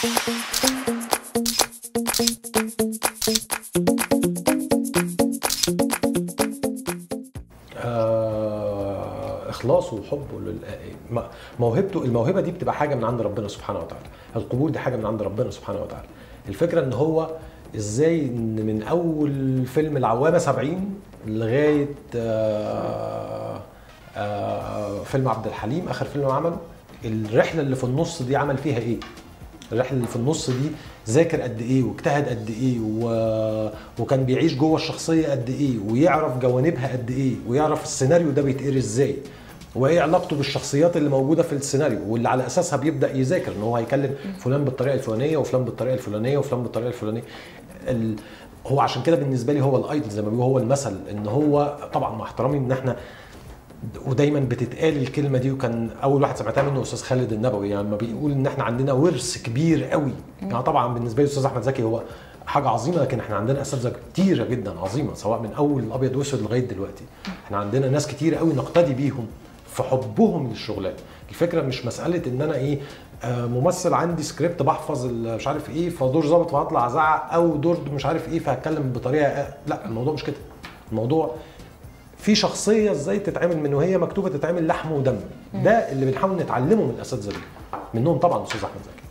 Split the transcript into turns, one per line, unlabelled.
آه، اخلاصه وحبه لل- م- موهبته الموهبه دي بتبقى حاجه من عند ربنا سبحانه وتعالى القبول دي حاجه من عند ربنا سبحانه وتعالى الفكره ان هو ازاي ان من اول فيلم العوامه 70 لغايه آه، آه، فيلم عبد الحليم اخر فيلم عمله الرحله اللي في النص دي عمل فيها ايه الرحله اللي في النص دي ذاكر قد ايه واجتهد قد ايه و... وكان بيعيش جوه الشخصيه قد ايه ويعرف جوانبها قد ايه ويعرف السيناريو ده بيتقري ازاي وايه علاقته بالشخصيات اللي موجوده في السيناريو واللي على اساسها بيبدا يذاكر ان هو هيكلم فلان بالطريقه الفلانيه وفلان بالطريقه الفلانيه وفلان بالطريقه الفلانيه ال... هو عشان كده بالنسبه لي هو الايدل زي ما بيقولوا هو المثل ان هو طبعا مع احترامي ان احنا ودايما بتتقال الكلمه دي وكان اول واحد سمعتها منه استاذ خالد النبوي يعني لما بيقول ان احنا عندنا ورث كبير قوي يعني طبعا بالنسبه لي استاذ احمد زكي هو حاجه عظيمه لكن احنا عندنا اساتذه كتيره جدا عظيمه سواء من اول الابيض واسود لغايه دلوقتي احنا عندنا ناس كتير قوي نقتدي بيهم في حبهم للشغلانه الفكره مش مساله ان انا ايه آه، ممثل عندي سكريبت بحفظ ال- مش عارف ايه فدور ظابط فهطلع ازعق او دور مش عارف ايه فهتكلم بطريقه لا الموضوع مش كده الموضوع في شخصيه ازاي تتعمل من وهي مكتوبه تتعمل لحم ودم ده اللي بنحاول نتعلمه من الاساتذه دي منهم طبعا استاذ احمد زكي